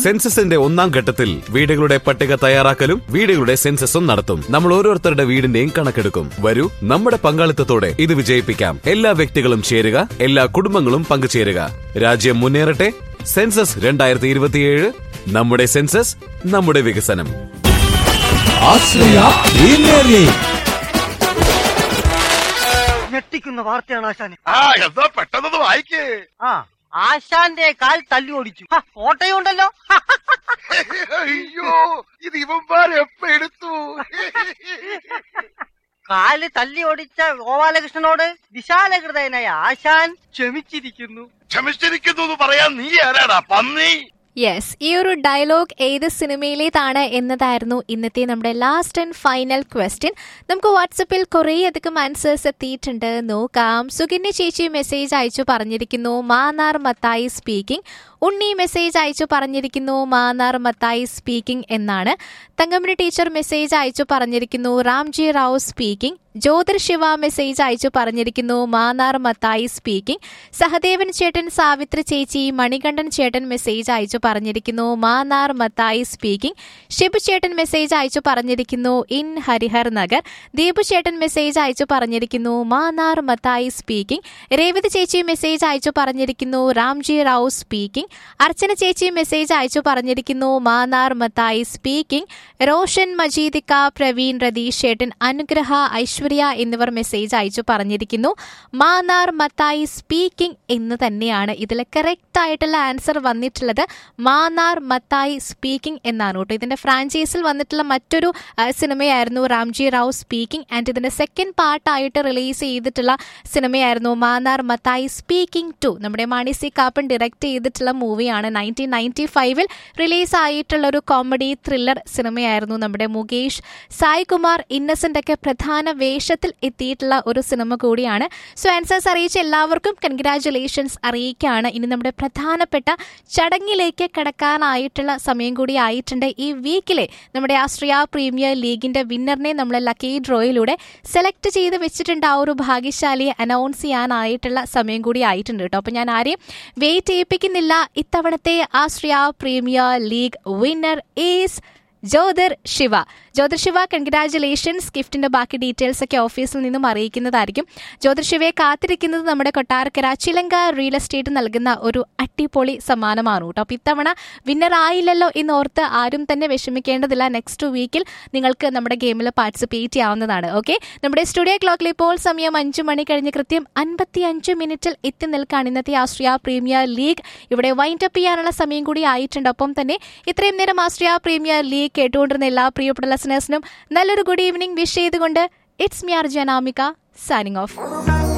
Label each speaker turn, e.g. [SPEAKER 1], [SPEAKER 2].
[SPEAKER 1] സെൻസസിന്റെ ഒന്നാം ഘട്ടത്തിൽ വീടുകളുടെ പട്ടിക തയ്യാറാക്കലും വീടുകളുടെ സെൻസസും നടത്തും നമ്മൾ ഓരോരുത്തരുടെ വീടിന്റെയും കണക്കെടുക്കും വരൂ നമ്മുടെ പങ്കാളിത്തത്തോടെ ഇത് വിജയിപ്പിക്കാം എല്ലാ വ്യക്തികളും ചേരുക എല്ലാ കുടുംബങ്ങളും പങ്കുചേരുക രാജ്യം മുന്നേറട്ടെ സെൻസസ് രണ്ടായിരത്തി ഇരുപത്തിയേഴ് നമ്മുടെ സെൻസസ് നമ്മുടെ വികസനം
[SPEAKER 2] ആശ്രയ പ്രീമിയർ ലീഗ്
[SPEAKER 3] ഞെട്ടിക്കുന്ന വാർത്തയാണ് ആശാനെ
[SPEAKER 4] ആ എന്താ പെട്ടെന്ന് വായിക്കേ
[SPEAKER 3] ആ ആശാന്റെ കാൽ തല്ലി ഓടിച്ചു ഹ, ഫോട്ടോയും ഉണ്ടല്ലോ ഹ,
[SPEAKER 4] അയ്യോ ഇത് ഇവന്മാരെപ്പ എടുത്തു
[SPEAKER 3] കാല് തല്ലി ഓടിച്ച ഗോപാലകൃഷ്ണനോട് വിശാലഹൃദയനായ ആശാൻ ക്ഷമിച്ചിരിക്കുന്നു
[SPEAKER 4] ക്ഷമിച്ചിരിക്കുന്നു എന്ന് പറയാൻ നീ ആരാടാ പന്നി
[SPEAKER 5] യെസ് ഈ ഒരു ഡയലോഗ് ഏത് സിനിമയിലേതാണ് എന്നതായിരുന്നു ഇന്നത്തെ നമ്മുടെ ലാസ്റ്റ് ആൻഡ് ഫൈനൽ ക്വസ്റ്റ്യൻ നമുക്ക് വാട്സപ്പിൽ കുറേയധികം ആൻസേഴ്സ് എത്തിയിട്ടുണ്ട് നോക്കാം സുകന്യ ചേച്ചി മെസ്സേജ് അയച്ചു പറഞ്ഞിരിക്കുന്നു മാന്നാർ മത്തായി സ്പീക്കിംഗ് ഉണ്ണി മെസ്സേജ് അയച്ചു പറഞ്ഞിരിക്കുന്നു മാന്നാർ മത്തായി സ്പീക്കിംഗ് എന്നാണ് തങ്കമണി ടീച്ചർ മെസ്സേജ് അയച്ചു പറഞ്ഞിരിക്കുന്നു രാംജി റാവു സ്പീക്കിംഗ് ജ്യോതിർ ശിവ മെസ്സേജ് അയച്ചു പറഞ്ഞിരിക്കുന്നു മാന്നാർ മത്തായി സ്പീക്കിംഗ് സഹദേവൻ ചേട്ടൻ സാവിത്രി ചേച്ചി മണികണ്ഠൻ ചേട്ടൻ മെസ്സേജ് അയച്ചു പറഞ്ഞിരിക്കുന്നു മാന്നാർ മത്തായി സ്പീക്കിംഗ് ഷിബു ചേട്ടൻ മെസ്സേജ് അയച്ചു പറഞ്ഞിരിക്കുന്നു ഇൻ ഹരിഹർ നഗർ ദീപു ചേട്ടൻ മെസ്സേജ് അയച്ചു പറഞ്ഞിരിക്കുന്നു മാന്നാർ മത്തായി സ്പീക്കിംഗ് രേവതി ചേച്ചി മെസ്സേജ് അയച്ചു പറഞ്ഞിരിക്കുന്നു രാംജി റാവു സ്പീക്കിംഗ് അർച്ചന ചേച്ചി മെസ്സേജ് അയച്ചു പറഞ്ഞിരിക്കുന്നു മാന്നാർ മത്തായി സ്പീക്കിംഗ് റോഷൻ മജീദിക്ക പ്രവീൺ രതീഷ് ചേട്ടൻ അനുഗ്രഹ ഐശ്വര്യ എന്നിവർ മെസ്സേജ് അയച്ചു പറഞ്ഞിരിക്കുന്നു മാന്നാർ മത്തായി സ്പീക്കിംഗ് എന്ന് തന്നെയാണ് ഇതിൽ കറക്റ്റ് ആയിട്ടുള്ള ആൻസർ വന്നിട്ടുള്ളത് മാന്നാർ മത്തായി സ്പീക്കിംഗ് എന്നാണ് കേട്ടോ ഇതിന്റെ ഫ്രാഞ്ചൈസിൽ വന്നിട്ടുള്ള മറ്റൊരു ആ, സിനിമയായിരുന്നു രാംജി റാവു സ്പീക്കിംഗ് ആൻഡ് ഇതിന്റെ സെക്കൻഡ് പാർട്ടായിട്ട് റിലീസ് ചെയ്തിട്ടുള്ള സിനിമയായിരുന്നു മാന്നാർ മത്തായി സ്പീക്കിംഗ് ടു നമ്മുടെ മണി സി കാപ്പൻ ഡയറക്റ്റ് ചെയ്തിട്ടുള്ള മൂവിയാണ് നയൻറ്റീൻ നയൻറ്റി ഫൈവിൽ റിലീസ് ആയിട്ടുള്ള ഒരു കോമഡി ത്രില്ലർ സിനിമയായിരുന്നു നമ്മുടെ മുകേഷ് സായ് കുമാർ ഇന്നസെന്റ് ഒക്കെ പ്രധാന വേഷത്തിൽ എത്തിയിട്ടുള്ള ഒരു സിനിമ കൂടിയാണ് സോ ആൻസേഴ്സ് അറിയിച്ച എല്ലാവർക്കും കൺഗ്രാറ്റുലേഷൻസ് അറിയിക്കുകയാണ് ഇനി നമ്മുടെ പ്രധാനപ്പെട്ട ചടങ്ങിലേക്ക് കടക്കാനായിട്ടുള്ള സമയം കൂടി ആയിട്ടുണ്ട് ഈ വീക്കിലെ നമ്മുടെ ആസ്ട്രിയ പ്രീമിയർ ലീഗിന്റെ വിന്നറിനെ നമ്മൾ ലക്കി ഡ്രോയിലൂടെ സെലക്ട് ചെയ്ത് വെച്ചിട്ടുണ്ട് ആ ഒരു ഭാഗ്യശാലിയെ അനൗൺസ് ചെയ്യാനായിട്ടുള്ള സമയം കൂടി ആയിട്ടുണ്ട് കേട്ടോ അപ്പൊ ഞാൻ ആരെയും വെയിറ്റ് ചെയ്യിപ്പിക്കുന്നില്ല ഇത്തവണത്തെ Austria premier league winner is Jyothir Shiva Jyothir Shiva congratulations ഗിഫ്റ്റിന്റെ ബാക്കി ഡീറ്റെയിൽസ് ഒക്കെ ഓഫീസിൽ നിന്നും അറിയിക്കുന്നതായിരിക്കും ജ്യോതിർ ശിവയെ കാത്തിരിക്കുന്നത് നമ്മുടെ കൊട്ടാരക്കര ചിലങ്ക റിയൽ എസ്റ്റേറ്റ് നൽകുന്ന ഒരു അട്ടിപ്പൊളി സമ്മാനമാണ് കേട്ടോ അപ്പോൾ ഇത്തവണ വിന്നർ ആയില്ലല്ലോ എന്ന് ഓർത്ത് ആരും തന്നെ വിഷമിക്കേണ്ടതില്ല നെക്സ്റ്റ് വീക്കിൽ നിങ്ങൾക്ക് നമ്മുടെ ഗെയിമിൽ പാർട്ടിസിപ്പേറ്റ് ചെയ്യാവുന്നതാണ് ഓക്കെ നമ്മുടെ സ്റ്റുഡിയോ ക്ലോക്കിൽ ഇപ്പോൾ സമയം അഞ്ചു മണി കഴിഞ്ഞ് കൃത്യം അൻപത്തി അഞ്ച് മിനിറ്റിൽ എത്തി നിൽക്കുകയാണ് ഇന്നത്തെ ആസ്ട്രിയ പ്രീമിയർ ലീഗ് ഇവിടെ വൈൻഡ് അപ്പ് ചെയ്യാനുള്ള സമയം കൂടി ആയിട്ടുണ്ട് ഒപ്പം തന്നെ ഇത്രയും നേരം ആസ്ട്രിയ പ്രീമിയർ ലീഗ് കേട്ടുകൊണ്ടിരുന്ന എല്ലാ പ്രിയപ്പെട്ട ലിസണേഴ്സിനും നല്ലൊരു ഗുഡ് ഈവനിങ് വിഷ് ചെയ്തുകൊണ്ട് it's me R Janamika signing of